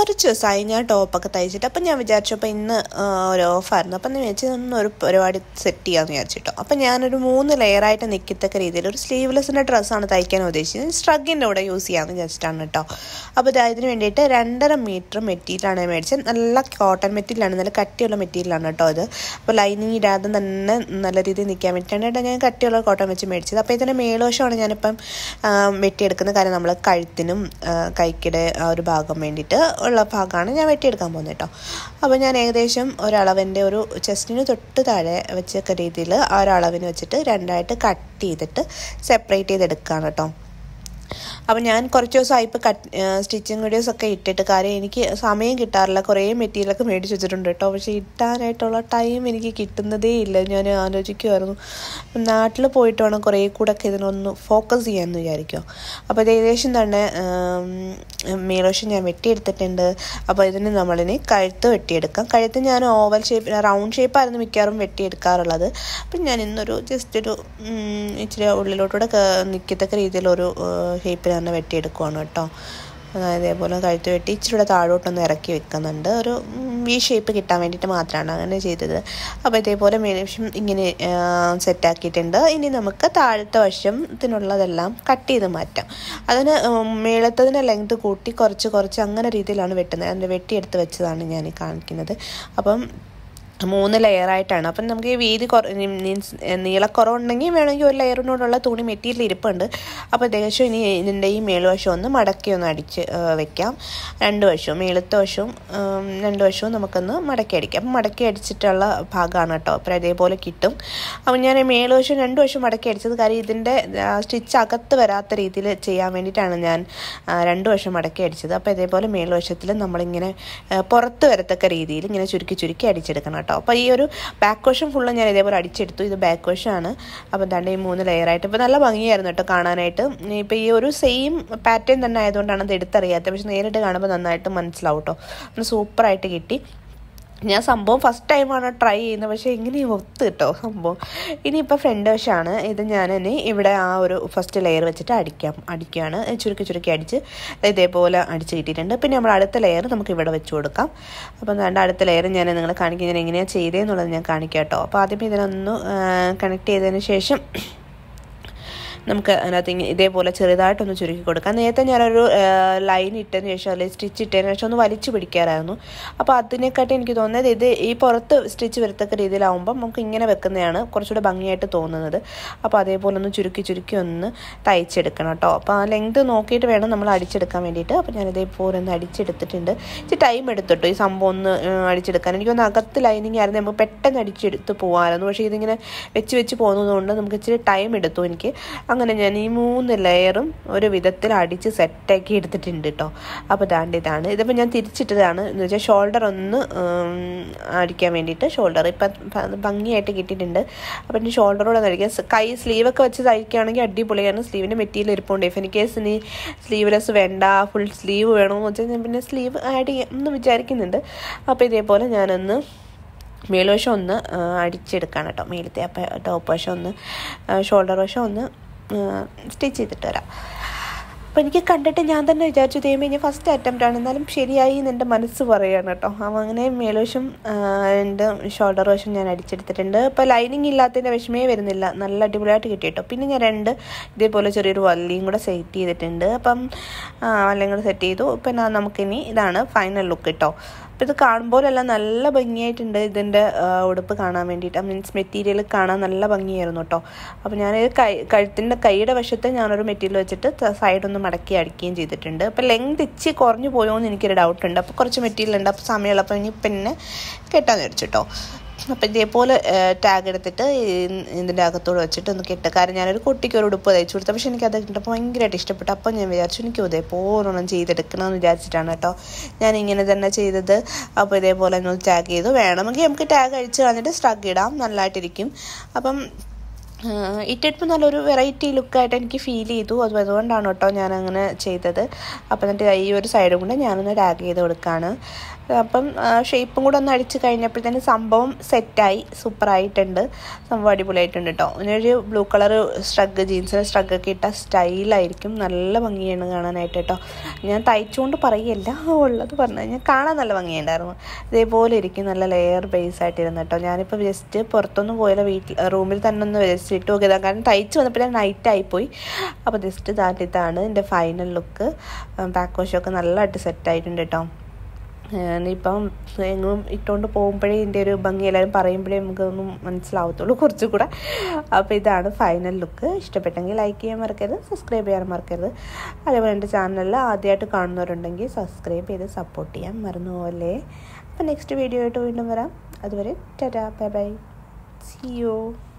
കുറച്ച് ദിവസമായി ഞാൻ ടോപ്പൊക്കെ തയ്ച്ചിട്ട് അപ്പം ഞാൻ വിചാരിച്ചു അപ്പോൾ ഇന്ന് ആ, ഒരു ഓഫായിരുന്നു അപ്പം ഞാൻ വിചാരിച്ചു ഇന്ന് ഒരു പരിപാടി സെറ്റ് ചെയ്യാമെന്ന് വിചാരിച്ചിട്ടോ അപ്പം ഞാനൊരു മൂന്ന് ലെയറായിട്ട് നിൽക്കത്തക്ക രീതിയിൽ ഒരു സ്ലീവ്ലെസ്സിൻ്റെ ഡ്രസ്സാണ് തയ്ക്കാൻ ഉദ്ദേശിച്ചത് സ്ട്രഗിൻ്റെ കൂടെ യൂസ് ചെയ്യാമെന്ന് വിചാരിച്ചിട്ടാണ് കേട്ടോ അപ്പോൾ ഇത് അതിന് വേണ്ടിയിട്ട് രണ്ടര മീറ്റർ മെറ്റീരിയലാണ് ഞാൻ മേടിച്ചത് നല്ല കോട്ടൺ മെറ്റീരിയലാണ് നല്ല കട്ടിയുള്ള മെറ്റീരിയലാണ് കേട്ടോ ഇത് അപ്പോൾ ലൈനിങ് ഇടാതെ തന്നെ നല്ല രീതിയിൽ നിൽക്കാൻ വേണ്ടിയിട്ടാണ് കേട്ടോ ഞാൻ കട്ടിയുള്ള കോട്ടൺ വെച്ച് മേടിച്ചത് അപ്പോൾ ഇതിൻ്റെ മേൽവശമാണ് ഞാനിപ്പം ആ, വെട്ടിയെടുക്കുന്ന കാര്യം നമ്മൾ കഴുത്തിനും ആ, കൈക്കിടെ ആ ഒരു ഭാഗം വേണ്ടിയിട്ട് ഉള്ള ഭാഗമാണ് ഞാൻ വെട്ടിയെടുക്കാൻ പോകുന്നത് കേട്ടോ അപ്പോൾ ഞാൻ ഏകദേശം ഒരളവിൻ്റെ ഒരു ചെസ്റ്റിന് തൊട്ട് താഴെ വെച്ചൊക്കെ രീതിയിൽ ആ ഒരളവിന് വെച്ചിട്ട് രണ്ടായിട്ട് കട്ട് ചെയ്തിട്ട് സെപ്പറേറ്റ് ചെയ്തെടുക്കുകയാണ് കേട്ടോ അപ്പം ഞാൻ കുറച്ച് ദിവസമായി ഇപ്പോൾ കട്ട് സ്റ്റിച്ചിങ് വീഡിയോസ് ഒക്കെ ഇട്ടിട്ട് കാര്യം എനിക്ക് സമയം കിട്ടാറില്ല കുറേ മെറ്റീരിയലൊക്കെ മേടിച്ച് വെച്ചിട്ടുണ്ട് കേട്ടോ പക്ഷേ ഇട്ടാനായിട്ടുള്ള ടൈം എനിക്ക് കിട്ടുന്നതേ ഇല്ല ഞാൻ ആലോചിക്കുമായിരുന്നു നാട്ടിൽ പോയിട്ട് വേണം കുറേ കൂടെ ഒക്കെ ഇതിനൊന്ന് ഫോക്കസ് ചെയ്യാമെന്ന് വിചാരിക്കും അപ്പോൾ ഇത് ഏകദേശം തന്നെ മേലോഷം ഞാൻ വെട്ടിയെടുത്തിട്ടുണ്ട് അപ്പോൾ ഇതിന് നമ്മളിനി കഴുത്ത് വെട്ടിയെടുക്കാം കഴുത്ത് ഞാൻ ഓവൽ ഷേപ്പ് റൗണ്ട് ഷേപ്പായിരുന്നു മിക്കവാറും വെട്ടിയെടുക്കാറുള്ളത് അപ്പം ഞാൻ ഇന്നൊരു ജസ്റ്റ് ഒരു ഉം, ഇച്ചിരി ഉള്ളിലോട്ടൂടെ നിൽക്കത്തക്ക രീതിയിലൊരു ഷേപ്പിൽ തന്നെ വെട്ടിയെടുക്കുവാണ് കേട്ടോ അതായത് ഇതേപോലെ കഴുത്ത് വെട്ടി ഇച്ചിരി കൂടെ താഴോട്ടൊന്ന് ഇറക്കി വെക്കുന്നുണ്ട് ഒരു വി ഷേപ്പ് കിട്ടാൻ വേണ്ടിയിട്ട് മാത്രമാണ് അങ്ങനെ ചെയ്തത് അപ്പോൾ ഇതേപോലെ മേലവശം ഇങ്ങനെ സെറ്റാക്കിയിട്ടുണ്ട് ഇനി നമുക്ക് താഴത്തെ വശത്തിനുള്ളതെല്ലാം കട്ട് ചെയ്ത് മാറ്റാം അതിന് ഉം, മേളത്തതിൻ്റെ ലെങ്ത് കൂട്ടി കുറച്ച് കുറച്ച് അങ്ങനെ രീതിയിലാണ് വെട്ടുന്നത് അതിൻ്റെ വെട്ടിയെടുത്ത് വെച്ചതാണ് ഞാൻ ഈ കാണിക്കുന്നത് അപ്പം മൂന്ന് ലെയറായിട്ടാണ് അപ്പം നമുക്ക് ഈ വീതി കുറ മീൻസ് നീളക്കുറവുണ്ടെങ്കിൽ വേണമെങ്കിൽ ഒരു ലെയറിനോടുള്ള തുണി മെറ്റീരിയൽ ഇരിപ്പുണ്ട് അപ്പോൾ ഏകദേശം ഇനി ഇതിൻ്റെ ഈ മേളുവശം ഒന്ന് മടക്കി ഒന്ന് അടിച്ച് ആ, വെക്കാം രണ്ട് വശവും മേളത്തെ വശവും ഉം, രണ്ട് വശവും നമുക്കൊന്ന് മടക്കി അടിക്കാം അപ്പം മടക്കി അടിച്ചിട്ടുള്ള ഭാഗമാണ് കേട്ടോ അപ്പോൾ അതേപോലെ കിട്ടും അപ്പം ഞാൻ ഈ മേളുവശം രണ്ട് വശം മടക്കി അടിച്ചത് കാര്യം ഇതിൻ്റെ സ്റ്റിച്ച് അകത്ത് വരാത്ത രീതിയിൽ ചെയ്യാൻ വേണ്ടിയിട്ടാണ് ഞാൻ ആ, രണ്ട് വശം മടക്കി അടിച്ചത് അപ്പോൾ ഇതേപോലെ മേൽവശത്തിൽ നമ്മളിങ്ങനെ ആ, പുറത്ത് വരത്തക്ക രീതിയിൽ ഇങ്ങനെ ചുരുക്കി ചുരുക്കി അടിച്ചെടുക്കണം കേട്ടോ അപ്പോൾ ഈ ഒരു ബാക്ക് വശം ഫുള്ള് ഞാൻ ഇതേപോലെ അടിച്ചെടുത്തു ഇത് ബാക്ക് വശമാണ് അപ്പോൾ ദാണ്ട് ഈ മൂന്ന് ലെയറായിട്ട് ഇപ്പോൾ നല്ല ഭംഗിയായിരുന്നു കേട്ടോ കാണാനായിട്ട് ഇപ്പോൾ ഈ ഒരു സെയിം പാറ്റേൺ തന്നെ ആയതുകൊണ്ടാണ് അത് എടുത്തറിയാത്തത് പക്ഷെ നേരിട്ട് കാണുമ്പോൾ നന്നായിട്ട് മനസ്സിലാവും കേട്ടോ സൂപ്പറായിട്ട് കിട്ടി ഞാൻ സംഭവം ഫസ്റ്റ് ടൈമാണ് ട്രൈ ചെയ്യുന്നത് പക്ഷേ എങ്ങനെയും ഒത്ത് കിട്ടോ സംഭവം ഇനിയിപ്പോൾ ഫ്രണ്ട് വശമാണ് ഇത് ഞാൻ ഇനി ഇവിടെ ആ ഒരു ഫസ്റ്റ് ലെയർ വെച്ചിട്ട് അടിക്കാം അടിക്കുകയാണ് ചുരുക്കി ചുരുക്കി അടിച്ച് ഇതേപോലെ അടിച്ച് കിട്ടിയിട്ടുണ്ട് പിന്നെ നമ്മൾ അടുത്ത ലെയർ നമുക്ക് ഇവിടെ വെച്ച് കൊടുക്കാം അപ്പം വേണ്ട അടുത്ത ലെയർ ഞാൻ നിങ്ങളെ കാണിക്കാൻ ഞാൻ എങ്ങനെയാണ് ചെയ്തതെന്നുള്ളത് ഞാൻ കാണിക്കാം കേട്ടോ അപ്പോൾ ആദ്യം ഇതിനൊന്ന് കണക്ട് ചെയ്തതിന് ശേഷം നമുക്ക് അതിനകത്ത് ഇങ്ങനെ ഇതേപോലെ ചെറുതായിട്ടൊന്ന് ചുരുക്കി കൊടുക്കാം നേരത്തെ ഞാനൊരു ലൈൻ ഇട്ടതിന് ശേഷം അല്ലെങ്കിൽ സ്റ്റിച്ച് ഇട്ടതിന് ശേഷം ഒന്ന് വലിച്ചു പിടിക്കാറായിരുന്നു അപ്പോൾ അതിനെക്കാട്ടി എനിക്ക് തോന്നുന്നത് ഇത് ഈ പുറത്ത് സ്റ്റിച്ച് വരത്തക്ക രീതിയിലാവുമ്പോൾ നമുക്ക് ഇങ്ങനെ വെക്കുന്നതാണ് കുറച്ചുകൂടെ ഭംഗിയായിട്ട് തോന്നുന്നത് അപ്പോൾ അതേപോലെ ഒന്ന് ചുരുക്കി ചുരുക്കി ഒന്ന് തയ്ച്ചെടുക്കണം കേട്ടോ അപ്പോൾ ആ ലെങ്ത് നോക്കിയിട്ട് വേണം നമ്മൾ അടിച്ചെടുക്കാൻ വേണ്ടിയിട്ട് അപ്പോൾ ഞാൻ ഇതേപോലെ ഒന്ന് അടിച്ചെടുത്തിട്ടുണ്ട് ഇച്ചിരി ടൈം എടുത്തിട്ടോ ഈ സംഭവം ഒന്ന് ആ, അടിച്ചെടുക്കാൻ എനിക്കൊന്ന് അകത്ത് ലൈനിങ് ആയിരുന്നു നമുക്ക് പെട്ടെന്ന് അടിച്ചെടുത്ത് പോകാമായിരുന്നു പക്ഷേ ഇതിങ്ങനെ വെച്ച് വെച്ച് പോകുന്നതുകൊണ്ട് നമുക്ക് ഇച്ചിരി ടൈം എടുത്തു എനിക്ക് അങ്ങനെ ഞാൻ ഈ മൂന്ന് ലെയറും ഒരു വിധത്തിൽ അടിച്ച് സെറ്റാക്കി എടുത്തിട്ടുണ്ട് കേട്ടോ അപ്പോൾ ദാണ്ട് ഇതാണ് ഇതിപ്പോൾ ഞാൻ തിരിച്ചിട്ടതാണ് എന്ന് വെച്ചാൽ ഷോൾഡർ ഒന്ന് ഉം, അടിക്കാൻ വേണ്ടിയിട്ട് ഷോൾഡർ ഇപ്പം ഭ- ഭംഗിയായിട്ട് കിട്ടിയിട്ടുണ്ട് അപ്പം ഇനി ഷോൾഡറോടെ ഒന്ന് അടിക്കാം സ് കൈ സ്ലീവൊക്കെ വെച്ച് തയ്ക്കുകയാണെങ്കിൽ അടിപൊളിയാണ് സ്ലീവിൻ്റെ മെറ്റീരിയൽ ഇരിപ്പുണ്ട് ഇഫ് ഇൻ കേസ് ഇനി സ്ലീവ്ലെസ് വേണ്ട ഫുൾ സ്ലീവ് വേണമെന്ന് വെച്ചാൽ ഞാൻ പിന്നെ സ്ലീവ് ആഡ് ചെയ്യാം എന്ന് വിചാരിക്കുന്നുണ്ട് അപ്പോൾ ഇതേപോലെ ഞാനൊന്ന് മേൽവശം ഒന്ന് ആ, അടിച്ചെടുക്കാണ് കേട്ടോ മേലത്തെ അപ്പം ടോപ്പ് വശം ഒന്ന് ഷോൾഡർ വശം ഒന്ന് സ്റ്റിച്ച് ചെയ്തിട്ട് വരാം അപ്പോൾ എനിക്ക് കണ്ടിട്ട് ഞാൻ തന്നെ വിചാരിച്ചു ദൈവമേ ഞാൻ ഫസ്റ്റ് അറ്റംപ്റ്റ് ആണ് എന്നാലും ശരിയായി എന്ന് എൻ്റെ മനസ്സ് പറയുകയാണ് കേട്ടോ അപ്പോൾ അങ്ങനെ മേൽവശം ആ, എൻ്റെ ഷോൾഡർ വശം ഞാൻ അടിച്ചെടുത്തിട്ടുണ്ട് ഇപ്പോൾ ലൈനിങ് ഇല്ലാത്തതിൻ്റെ വിഷമേ വരുന്നില്ല നല്ല അടിപൊളിയായിട്ട് കിട്ടി കേട്ടോ പിന്നെ ഞാൻ രണ്ട് ഇതേപോലെ ചെറിയൊരു വള്ളിയും കൂടെ സെറ്റ് ചെയ്തിട്ടുണ്ട് അപ്പം ആ, വള്ളിയും കൂടെ സെറ്റ് ചെയ്തു പിന്നെ നമുക്കിനി ഇതാണ് ഫൈനൽ ലുക്ക് കേട്ടോ അപ്പോൾ ഇത് കാണുമ്പോഴെല്ലാം നല്ല ഭംഗിയായിട്ടുണ്ട് ഇതിൻ്റെ ആ, ഉടുപ്പ് കാണാൻ വേണ്ടിയിട്ട് മീൻസ് മെറ്റീരിയൽ കാണാൻ നല്ല ഭംഗിയായിരുന്നു കേട്ടോ അപ്പോൾ ഞാൻ കൈ കഴുത്തിൻ്റെ കൈയുടെ വശത്ത് ഞാനൊരു മെറ്റീരിയൽ വെച്ചിട്ട് സൈഡൊന്ന് മടക്കി അടിക്കുകയും ചെയ്തിട്ടുണ്ട് അപ്പോൾ ലെങ്ത് ഇച്ചി കുറഞ്ഞു പോയോ എന്ന് എനിക്കൊരു ഡൗട്ട് ഉണ്ട് അപ്പോൾ കുറച്ച് മെറ്റീരിയൽ ഉണ്ട് അപ്പോൾ സമയമുള്ളപ്പോൾ ഇനി പിന്നെ കെട്ടാൻ വെച്ചിട്ടോ അപ്പോൾ ഇതേപോലെ ടാഗ് എടുത്തിട്ട് ഈ- ഇതിൻ്റെ അകത്തോട് വെച്ചിട്ട് ഒന്ന് കെട്ടുക കാരണം ഞാനൊരു കുട്ടിക്ക് ഒരു ഉടുപ്പ് തയ്ച്ചു കൊടുത്തു പക്ഷേ എനിക്കത് കിട്ടപ്പോൾ ഭയങ്കരമായിട്ട് ഇഷ്ടപ്പെട്ടു അപ്പോൾ ഞാൻ വിചാരിച്ചു എനിക്ക് ഇതേപോലെ ഒന്നും ചെയ്തെടുക്കണമെന്ന് വിചാരിച്ചിട്ടാണ് കേട്ടോ ഞാൻ ഇങ്ങനെ തന്നെ ചെയ്തത് അപ്പോൾ ഇതേപോലെ ഒന്ന് ടാഗ് ചെയ്തു വേണമെങ്കിൽ നമുക്ക് ടാഗ് അഴിച്ച് കളഞ്ഞിട്ട് സ്ട്രഗ് ഇടാം നല്ലതായിട്ടിരിക്കും അപ്പം ഇട്ടിട്ട് നല്ലൊരു വെറൈറ്റി ലുക്കായിട്ട് എനിക്ക് ഫീൽ ചെയ്തു അത് അതുകൊണ്ടാണ് കേട്ടോ ഞാൻ അങ്ങനെ ചെയ്തത് അപ്പം എന്നിട്ട് ഈ ഒരു സൈഡും കൂടെ ഞാനൊന്ന് ടാഗ് ചെയ്ത് കൊടുക്കുകയാണ് അപ്പം ഷേപ്പും കൂടെ ഒന്ന് അടിച്ച് കഴിഞ്ഞപ്പോഴത്തേന് സംഭവം സെറ്റായി സൂപ്പറായിട്ടുണ്ട് സംഭവം അടിപൊളിയായിട്ടുണ്ട് കേട്ടോ ഒരു ബ്ലൂ കളർ സ്ട്രഗ് ജീൻസിന് സ്ട്രഗൊക്കെ ഇട്ട സ്റ്റൈലായിരിക്കും നല്ല ഭംഗിയാണ് കാണാനായിട്ട് കേട്ടോ ഞാൻ തയ്ച്ചുകൊണ്ട് പറയല്ല ഉള്ളത് പറഞ്ഞു ഞാൻ കാണാൻ നല്ല ഭംഗിയുണ്ടായിരുന്നു ഇതേപോലെ ഇരിക്കും നല്ല ലെയർ ബേസ് ആയിട്ടിരുന്നു കേട്ടോ ഞാനിപ്പോൾ ജസ്റ്റ് പുറത്തൊന്നും പോയാലും വീട്ടിൽ റൂമിൽ തന്നെ ഒന്ന് ജസ്റ്റ് ഇട്ട് നോക്കിയതാണ് കാരണം തയ്ച്ച് വന്നപ്പോൾ നൈറ്റ് ആയിപ്പോയി അപ്പോൾ ജസ്റ്റ് ഇതാണ്ട് ഇതാണ് എൻ്റെ ഫൈനൽ ലുക്ക് ബാക്ക് വാഷൊക്കെ നല്ലതായിട്ട് സെറ്റായിട്ടുണ്ട് കേട്ടോ ഇപ്പം എങ്ങും ഇട്ടുകൊണ്ട് പോകുമ്പോഴേ ഇതിൻ്റെ ഒരു ഭംഗി എല്ലാവരും പറയുമ്പോഴേ നമുക്കൊന്നും മനസ്സിലാവത്തുള്ളൂ കുറച്ചുകൂടെ അപ്പോൾ ഇതാണ് ഫൈനൽ ലുക്ക് ഇഷ്ടപ്പെട്ടെങ്കിൽ ലൈക്ക് ചെയ്യാൻ മറക്കരുത് സബ്സ്ക്രൈബ് ചെയ്യാൻ മറക്കരുത് അതേപോലെ എൻ്റെ ചാനലിൽ ആദ്യമായിട്ട് കാണുന്നവരുണ്ടെങ്കിൽ സബ്സ്ക്രൈബ് ചെയ്ത് സപ്പോർട്ട് ചെയ്യാൻ മറന്നു പോലെ അപ്പോൾ നെക്സ്റ്റ് വീഡിയോ ആയിട്ട് വീണ്ടും വരാം അതുവരെ tata bye bye see U